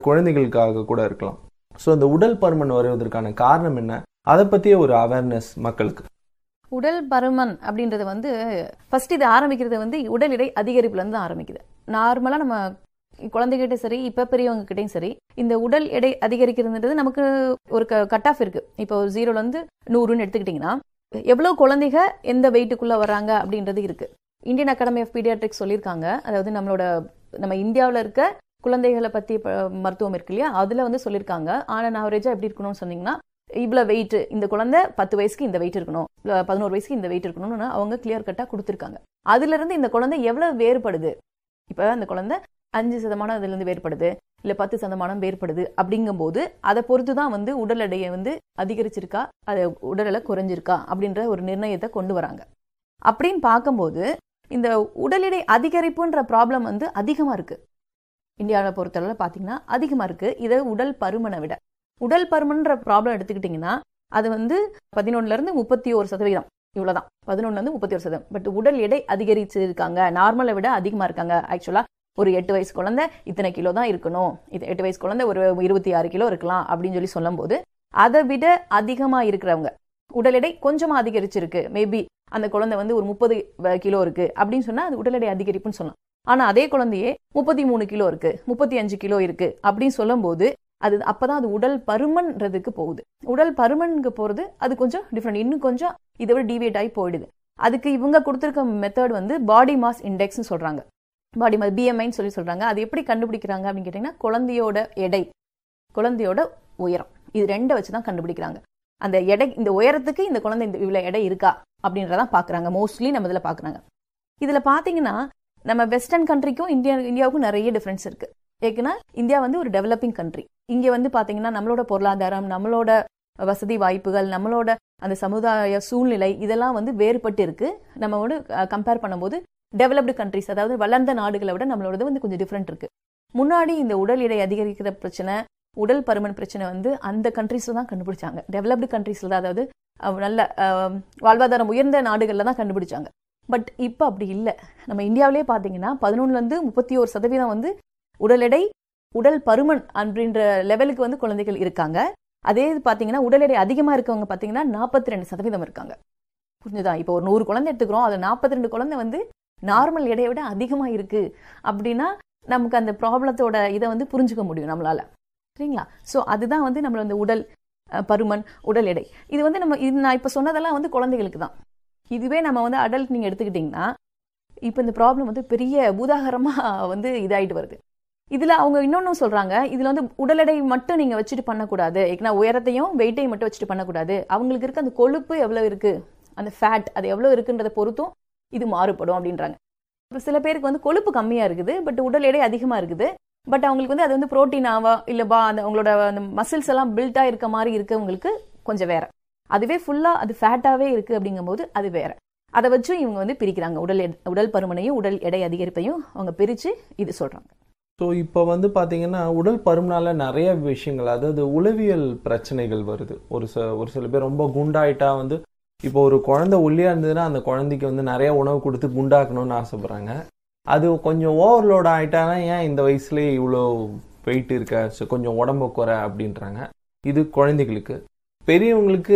குழந்தைகளுக்காக கூட இருக்கலாம் ஸோ இந்த உடல் பருமன் வருவதற்கான காரணம் என்ன அதை பற்றிய ஒரு அவேர்னஸ் மக்களுக்கு உடல் பருமன் அப்படின்றது வந்து ஃபர்ஸ்ட் இது ஆரம்பிக்கிறது வந்து உடல் எடை அதிகரிப்புல இருந்து தான் ஆரம்பிக்குது நார்மலா நம்ம குழந்தைகிட்ட சரி இப்ப பெரியவங்க கிட்டயும் சரி இந்த உடல் எடை அதிகரிக்கிறதுன்றது நமக்கு ஒரு கட் ஆஃப் இருக்கு இப்போ ஜீரோல இருந்து நூறுன்னு எடுத்துக்கிட்டீங்கன்னா எவ்வளவு குழந்தைங்க எந்த வெயிட்டுக்குள்ள வராங்க அப்படின்றது இருக்கு இந்தியன் அகாடமி ஆஃப் பீடியாட்ரிக்ஸ் சொல்லியிருக்காங்க அதாவது நம்மளோட நம்ம இந்தியாவில் இருக்க குழந்தைகளை பத்தி ப- மருத்துவம் இருக்கு இல்லையா அதுல வந்து சொல்லியிருக்காங்க ஆனா ஆவரேஜா எப்படி இருக்கணும்னு சொன்னீங்கன்னா இவ்வளவு வெயிட் இந்த குழந்தை பத்து வயசுக்கு இந்த வெயிட் இருக்கணும் இல்ல பதினோரு வயசுக்கு இந்த வெயிட் இருக்கணும்னு அவங்க கிளியர் கட்டா கொடுத்துருக்காங்க அதுல இருந்து இந்த குழந்தை எவ்வளவு வேறுபடுது இப்ப அந்த குழந்தை அஞ்சு சதமானம் அதுல இருந்து வேறுபடுது இல்ல பத்து சதமானம் வேறுபடுது அப்படிங்கும்போது அதை பொறுத்து தான் வந்து உடல் எடையை வந்து அதிகரிச்சிருக்கா அது உடல் எடை குறைஞ்சிருக்கா அப்படின்ற ஒரு நிர்ணயத்தை கொண்டு வராங்க அப்படின்னு பார்க்கும்போது இந்த உடல் எடை அதிகரிப்புன்ற ப்ராப்ளம் வந்து அதிகமா இருக்கு இந்தியாவை பொறுத்தளவு பார்த்தீங்கன்னா அதிகமா இருக்கு இதை உடல் பருமனை விட உடல் பருமன்ற ப்ராப்ளம் எடுத்துக்கிட்டிங்கன்னா அது வந்து பதினொன்னுல இருந்து முப்பத்தி ஒரு சதவீதம் இவ்வளவுதான் பதினொன்னுல இருந்து முப்பத்தி ஒரு சதவீதம் பட் உடல் எடை அதிகரிச்சு இருக்காங்க நார்மலை விட அதிகமா இருக்காங்க ஆக்சுவலா ஒரு எட்டு வயசு குழந்தை இத்தனை கிலோ தான் இருக்கணும் இது எட்டு வயசு குழந்தை ஒரு இருபத்தி ஆறு கிலோ இருக்கலாம் அப்படின்னு சொல்லி சொல்லும்போது அதை விட அதிகமா இருக்கிறவங்க உடல் எடை கொஞ்சமா அதிகரிச்சிருக்கு மேபி அந்த குழந்தை வந்து ஒரு முப்பது கிலோ இருக்கு அப்படின்னு சொன்னா அது உடல் எடை அதிகரிப்புன்னு சொல்லலாம் ஆனா அதே குழந்தையே முப்பத்தி மூணு கிலோ இருக்கு முப்பத்தி அஞ்சு கிலோ இருக்கு அப்படின்னு சொல்லும்போது அது அப்பதான் அது உடல் பருமன்றதுக்கு போகுது உடல் பருமனுக்கு போறது அது கொஞ்சம் டிஃப்ரெண்ட் இன்னும் கொஞ்சம் இதை விட டிவியேட் ஆகி போயிடுது அதுக்கு இவங்க கொடுத்துருக்க மெத்தட் வந்து பாடி மாஸ் இண்டெக்ஸ்னு சொல்றாங்க பாடி மாஸ் பிஎம்ஐன்னு சொல்லி சொல்றாங்க அது எப்படி கண்டுபிடிக்கிறாங்க அப்படின்னு கேட்டீங்கன்னா குழந்தையோட எடை குழந்தையோட உயரம் இது ரெண்டை வச்சு தான் கண்டுபிடிக்கிறாங்க அந்த எடை இந்த உயரத்துக்கு இந்த குழந்தை இந்த இவ்வளவு எடை இருக்கா அப்படின்றதான் பாக்குறாங்க மோஸ்ட்லி நம்ம இதுல பாக்குறாங்க இதுல பாத்தீங்கன்னா நம்ம வெஸ்டர்ன் கண்ட்ரிக்கும் இந்தியா இந்தியாவுக்கும் நிறைய டிஃபரன்ஸ் இருக்கு ஏன்னா இந்தியா வந்து ஒரு டெவலப்பிங் கண்ட்ரி இங்க வந்து பாத்தீங்கன்னா நம்மளோட பொருளாதாரம் நம்மளோட வசதி வாய்ப்புகள் நம்மளோட அந்த சமுதாய சூழ்நிலை இதெல்லாம் வந்து வேறுபட்டு இருக்கு நம்மளோட கம்பேர் பண்ணும்போது டெவலப்டு கண்ட்ரிஸ் அதாவது வளர்ந்த நாடுகளை விட நம்மளோடது வந்து கொஞ்சம் டிஃப்ரெண்ட் இருக்கு முன்னாடி இந்த உடல் எடை அதிகரிக்கிற பிரச்சனை உடல் பருமன் பிரச்சனை வந்து அந்த கண்ட்ரீஸ்ல தான் கண்டுபிடிச்சாங்க டெவலப்டு கண்ட்ரீஸ்ல தான் அதாவது அஹ், நல்ல அஹ், வாழ்வாதாரம் உயர்ந்த நாடுகள்ல தான் கண்டுபிடிச்சாங்க பட் இப்போ அப்படி இல்லை நம்ம இந்தியாவிலே பார்த்தீங்கன்னா பதினொன்னுல இருந்து முப்பத்தி ஒரு சதவீதம் வந்து உடல் எடை உடல் பருமன் அப்படின்ற லெவலுக்கு வந்து குழந்தைகள் இருக்காங்க அதே இது பார்த்தீங்கன்னா உடல் எடை அதிகமாக இருக்கவங்க பார்த்தீங்கன்னா நாற்பத்தி ரெண்டு சதவீதம் இருக்காங்க புரிஞ்சுதா இப்போ ஒரு நூறு குழந்தை எடுத்துக்கிறோம் அது நாற்பத்தி ரெண்டு குழந்தை வந்து நார்மல் எடையை விட அதிகமாக இருக்கு அப்படின்னா நமக்கு அந்த ப்ராப்ளத்தோட இதை வந்து புரிஞ்சுக்க முடியும் நம்மளால சரிங்களா ஸோ அதுதான் வந்து நம்மள அந்த உடல் அஹ், பருமன் உடல் எடை இது வந்து நம்ம இது நான் இப்போ சொன்னதெல்லாம் வந்து குழந்தைகளுக்கு தான் இதுவே நம்ம வந்து அடல்ட் நீங்கள் எடுத்துக்கிட்டிங்கன்னா இப்போ இந்த ப்ராப்ளம் வந்து பெரிய பூதாகரமாக வந்து இதாயிட்டு வருது இதில் அவங்க இன்னொன்னும் சொல்கிறாங்க இதில் வந்து உடல் எடை மட்டும் நீங்கள் வச்சுட்டு பண்ணக்கூடாது ஏன்னா உயரத்தையும் வெயிட்டையும் மட்டும் வச்சுட்டு பண்ணக்கூடாது அவங்களுக்கு இருக்க அந்த கொழுப்பு எவ்வளோ இருக்குது அந்த ஃபேட் அது எவ்வளோ இருக்குன்றதை பொறுத்தும் இது மாறுபடும் அப்படின்றாங்க இப்போ சில பேருக்கு வந்து கொழுப்பு கம்மியாக இருக்குது பட் உடல் எடை அதிகமாக இருக்குது பட் அவங்களுக்கு வந்து அது வந்து புரோட்டீனாவா இல்லை பா அந்த அவங்களோட அந்த மசில்ஸ் எல்லாம் பில்ட்டாக இருக்க மாதிரி இருக்கவங்களுக்கு கொஞ்சம் வேற அதுவே ஃபுல்லாக அது ஃபேட்டாகவே இருக்குது அப்படிங்கும்போது அது வேற அதை வச்சும் இவங்க வந்து பிரிக்கிறாங்க உடல் எடை- உடல் பருமனையும் உடல் எடை அதிகரிப்பையும் அவங்க பிரித்து இது சொல்கிறாங்க ஸோ இப்போ வந்து பார்த்தீங்கன்னா உடல் பருமனால நிறைய விஷயங்கள் அதாவது உளவியல் பிரச்சனைகள் வருது ஒரு ச ஒரு சில பேர் ரொம்ப குண்டாயிட்டா வந்து இப்போ ஒரு குழந்தை ஒல்லியா இருந்ததுன்னா அந்த குழந்தைக்கு வந்து நிறைய உணவு கொடுத்து குண்டாக்கணும்னு ஆசைப்படுறாங்க அது கொஞ்சம் ஓவர்லோட் ஆயிட்டானா ஏன் இந்த வயசுலயே இவ்வளோ வெயிட் இருக்க ஸோ கொஞ்சம் உடம்பு குறை அப்படின்றாங்க இது குழந்தைகளுக்கு பெரியவங்களுக்கு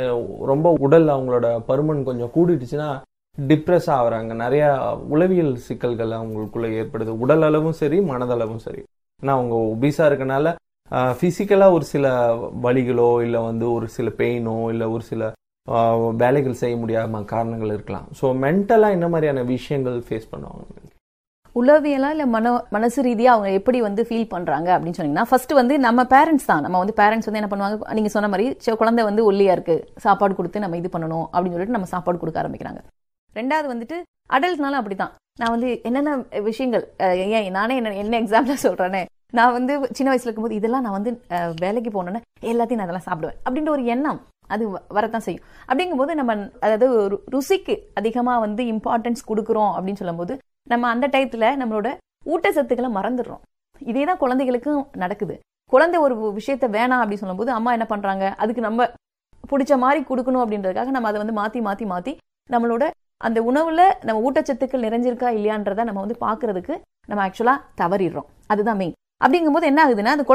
ரொம்ப உடல் அவங்களோட பருமன் கொஞ்சம் கூடிடுச்சுன்னா டிப்ரெஸ் ஆகுறாங்க நிறைய உளவியல் சிக்கல்கள் அவங்களுக்குள்ள ஏற்படுது உடல் அளவும் சரி மனதளவும் சரி ஏன்னா அவங்க ஒபிஸா இருக்கனால ஃபிசிக்கலாக ஒரு சில வலிகளோ இல்லை வந்து ஒரு சில பெயினோ இல்லை ஒரு சில ஆஹ், வேலைகள் செய்ய முடியாம காரணங்கள் இருக்கலாம் ஸோ மென்டலாக என்ன மாதிரியான விஷயங்கள் ஃபேஸ் பண்ணுவாங்க உளவியலா இல்ல மன மனசு ரீதியா அவங்க எப்படி வந்து ஃபீல் பண்றாங்க அப்படின்னு சொன்னீங்கன்னா ஃபர்ஸ்ட் வந்து நம்ம பேரண்ட்ஸ் தான் நம்ம வந்து பேரண்ட்ஸ் வந்து என்ன பண்ணுவாங்க நீங்க சொன்ன மாதிரி சரி, குழந்தை வந்து ஒல்லியா இருக்கு சாப்பாடு கொடுத்து நம்ம இது பண்ணணும் அப்படின்னு சொல்லிட்டு நம்ம சாப்பாடு கொடுக்க ஆரம்பிக்கிறாங்க ரெண்டாவது வந்துட்டு அடல்ட்னாலும் அப்படிதான் நான் வந்து என்னென்ன விஷயங்கள் அஹ், ஏன் நானே என்ன என்ன எக்ஸாம்பிளா சொல்றேனே நான் வந்து சின்ன வயசுல இருக்கும்போது இதெல்லாம் நான் வந்து அஹ், வேலைக்கு போனோன்னே எல்லாத்தையும் நான் அதெல்லாம் சாப்பிடுவேன் அப்படின்ற ஒரு எண்ணம் அது வ- வரத்தான் செய்யும் அப்படிங்கும்போது நம்ம அதாவது ரு- ருசிக்கு அதிகமா வந்து இம்பார்ட்டன்ஸ் கொடுக்குறோம் அப்படின்னு சொல்லும்போது நம்ம அந்த டயத்துல நம்மளோட ஊட்டச்சத்துக்களை மறந்துடுறோம் இதே தான் குழந்தைகளுக்கும் நடக்குது குழந்தை ஒரு விஷயத்த வேணாம் அப்படின்னு சொல்லும்போது அம்மா என்ன பண்றாங்க அதுக்கு நம்ம பிடிச்ச மாதிரி கொடுக்கணும் அப்படின்றதுக்காக நம்ம அதை வந்து மாத்தி மாத்தி மாத்தி நம்மளோட அந்த உணவுல நம்ம ஊட்டச்சத்துக்கள் நிறைஞ்சிருக்கா இல்லையான்றத நம்ம வந்து பாக்குறதுக்கு நம்ம ஆக்சுவலா தவறிடுறோம் அதுதான் மெயின் அப்படிங்கும்போது என்ன ஆகுதுன்னா அது